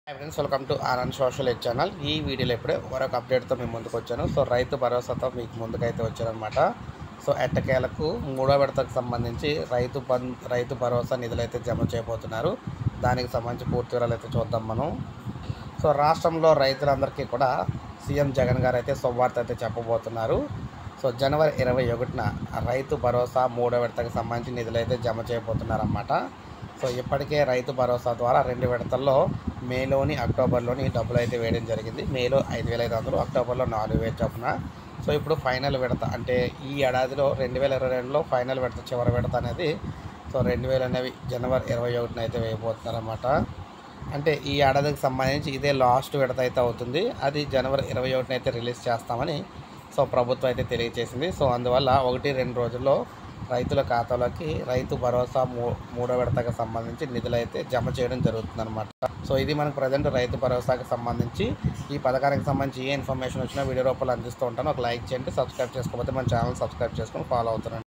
hi friends welcome to RN social ed channel ఈ వీడియోలో ఇప్పుడే మరొక అప్డేట్తో మేము ముందుకు వచ్చాను సో రైతు భరోసాతో మీకు ముందుకైతే వచ్చానమాట సో ఎట్టకేలకు మూడో విడతకు సంబంధించి రైతు బం రైతు భరోసా నిధులు అయితే జమ చేయబోతున్నారు దానికి సంబంధించి పూర్తి వివరాలు అయితే చూద్దాం మనం సో రాష్ట్రంలో రైతులందరికీ కూడా సీఎం జగన్ గారు అయితే శుభవార్త అయితే చెప్పబోతున్నారు సో జనవరి ఇరవై ఒకటిన రైతు భరోసా మూడో విడతకు సంబంధించి నిధులు అయితే జమ చేయబోతున్నారన్నమాట సో ఇప్పటికే రైతు భరోసా ద్వారా రెండు విడతల్లో మేలోని అక్టోబర్లోని డబ్బులు అయితే వేయడం జరిగింది మేలో ఐదు వేల ఐదు వందలు అక్టోబర్లో నాలుగు వేలు చొప్పున సో ఇప్పుడు ఫైనల్ విడత అంటే ఈ ఏడాదిలో రెండు వేల ఇరవై రెండులో ఫైనల్ విడత చివరి విడత అనేది సో రెండు వేలు అనేవి జనవరి ఇరవై ఒకటిన అయితే వేయబోతున్నారన్నమాట అంటే ఈ ఏడాదికి సంబంధించి ఇదే లాస్ట్ విడత అయితే అవుతుంది అది జనవరి ఇరవై ఒకటిన అయితే రిలీజ్ చేస్తామని సో ప్రభుత్వం అయితే తెలియజేసింది సో అందువల్ల ఒకటి రెండు రోజుల్లో రైతుల ఖాతాలోకి రైతు భరోసా మూ మూడో విడతకు సంబంధించి నిధులు అయితే జమ చేయడం జరుగుతుందన్నమాట సో ఇది మనకు ప్రజెంట్ రైతు భరోసాకి సంబంధించి ఈ పథకానికి సంబంధించి ఏ ఇన్ఫర్మేషన్ వచ్చినా వీడియో రూపంలో అందిస్తూ ఉంటాను ఒక లైక్ చేయండి సబ్స్క్రైబ్ చేసుకోకపోతే మన ఛానల్ సబ్స్క్రైబ్ చేసుకొని ఫాలో అవుతున్నాను